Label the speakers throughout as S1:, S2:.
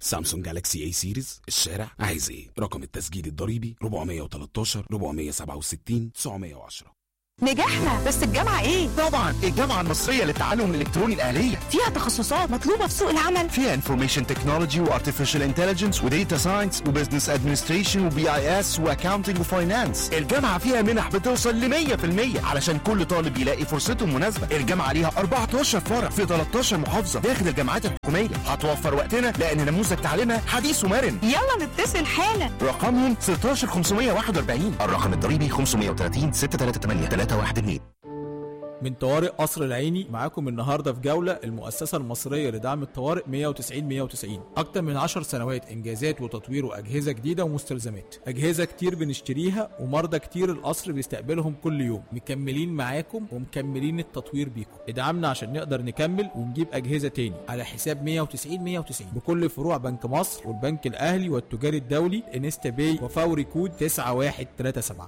S1: سامسونج جالاكسي اي سيريز الشارع عايز ايه رقم التسجيل الضريبي 413 467 910
S2: نجحنا بس الجامعة ايه؟
S3: طبعا الجامعة المصرية للتعلم الإلكتروني الآلية
S2: فيها تخصصات مطلوبة في سوق العمل
S3: فيها انفورميشن تكنولوجي وارتفيشال انتليجنس وديتا ساينس وبزنس ادمنستريشن وبي اي اس واكاونتنج وفاينانس الجامعة فيها منح بتوصل ل 100% علشان كل طالب يلاقي فرصته المناسبة الجامعة ليها 14 فرع في 13 محافظة داخل الجامعات الحكومية هتوفر وقتنا لأن نموذج تعليمها حديث ومرن
S2: يلا نتصل حالا
S3: رقمهم 16541 الرقم الضريبي 530 638 312
S4: من طوارئ قصر العيني معاكم النهارده في جوله المؤسسه المصريه لدعم الطوارئ 190 190 اكتر من 10 سنوات انجازات وتطوير واجهزه جديده ومستلزمات اجهزه كتير بنشتريها ومرضى كتير القصر بيستقبلهم كل يوم مكملين معاكم ومكملين التطوير بيكم ادعمنا عشان نقدر نكمل ونجيب اجهزه تاني على حساب 190 190 بكل فروع بنك مصر والبنك الاهلي والتجاري الدولي انستا باي وفوري كود 9137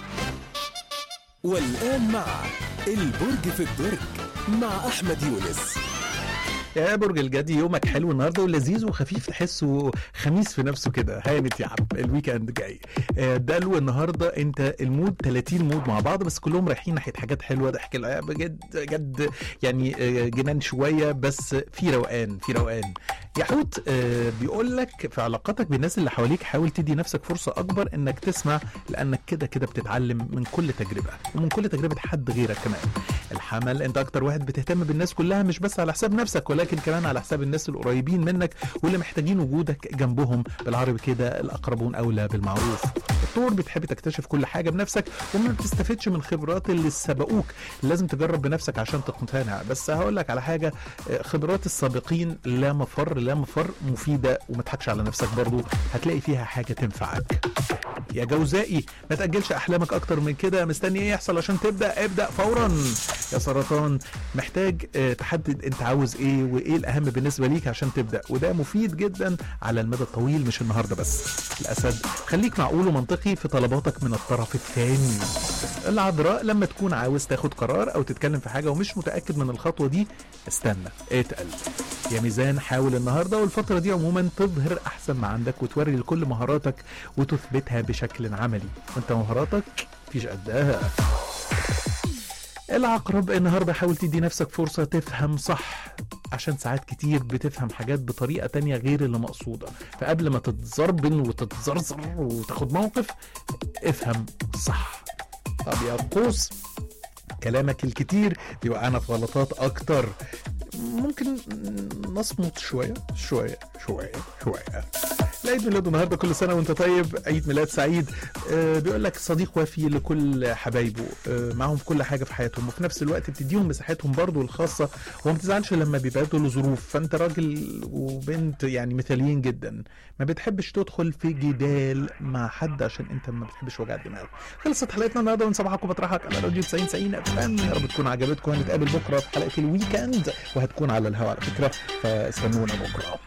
S5: والآن مع البرج في الدرج مع أحمد يونس
S6: يا برج الجدي يومك حلو النهارده ولذيذ وخفيف تحسه خميس في نفسه كده هانت يا عم الويكند جاي آه، دلو النهارده انت المود 30 مود مع بعض بس كلهم رايحين ناحيه حاجات حلوه ضحك العيال بجد جد يعني آه، جنان شويه بس في روقان في روقان يحوت آه، بيقول لك في علاقاتك بالناس اللي حواليك حاول تدي نفسك فرصه اكبر انك تسمع لانك كده كده بتتعلم من كل تجربه ومن كل تجربه حد غيرك كمان الحمل انت اكتر واحد بتهتم بالناس كلها مش بس على حساب نفسك ولكن كمان على حساب الناس القريبين منك واللي محتاجين وجودك جنبهم بالعربي كده الاقربون اولى بالمعروف الطور بتحب تكتشف كل حاجه بنفسك وما بتستفدش من خبرات اللي سبقوك لازم تجرب بنفسك عشان تقتنع بس هقول لك على حاجه آه، خبرات السابقين لا مفر لا مفر مفيده وما تضحكش على نفسك برضو هتلاقي فيها حاجه تنفعك يا جوزائي ما تأجلش أحلامك أكتر من كده مستني إيه يحصل عشان تبدأ ابدأ فورا يا سرطان محتاج آه، تحدد أنت عاوز إيه وإيه الأهم بالنسبة ليك عشان تبدأ وده مفيد جدا على المدى الطويل مش النهاردة بس الأسد خليك معقول ومنطقي في طلباتك من الطرف الثاني العذراء لما تكون عاوز تاخد قرار أو تتكلم في حاجة ومش متأكد من الخطوة دي استنى اتقل يا ميزان حاول النهارده والفترة دي عموما تظهر أحسن ما عندك وتوري لكل مهاراتك وتثبتها بشكل عملي وانت مهاراتك مفيش قدها العقرب النهارده حاول تدي نفسك فرصة تفهم صح عشان ساعات كتير بتفهم حاجات بطريقة تانية غير اللي مقصودة فقبل ما تتزربن وتتزرزر وتاخد موقف افهم صح طب يا قوس كلامك الكتير بيوقعنا في غلطات اكتر ممكن نصمت شويه شويه شويه شويه العيد ميلاد النهارده كل سنه وانت طيب عيد ميلاد سعيد آه بيقول لك صديق وفي لكل حبايبه آه معاهم في كل حاجه في حياتهم وفي نفس الوقت بتديهم مساحتهم برضو الخاصه وما بتزعلش لما بيبقى له ظروف فانت راجل وبنت يعني مثاليين جدا ما بتحبش تدخل في جدال مع حد عشان انت ما بتحبش وجع الدماغ خلصت حلقتنا النهارده ونصبحكم بطرحك على راديو 90 90 اف ام يا رب تكون عجبتكم هنتقابل بكره في حلقه الويكند وهتكون على الهواء على فكره فاستنونا بكره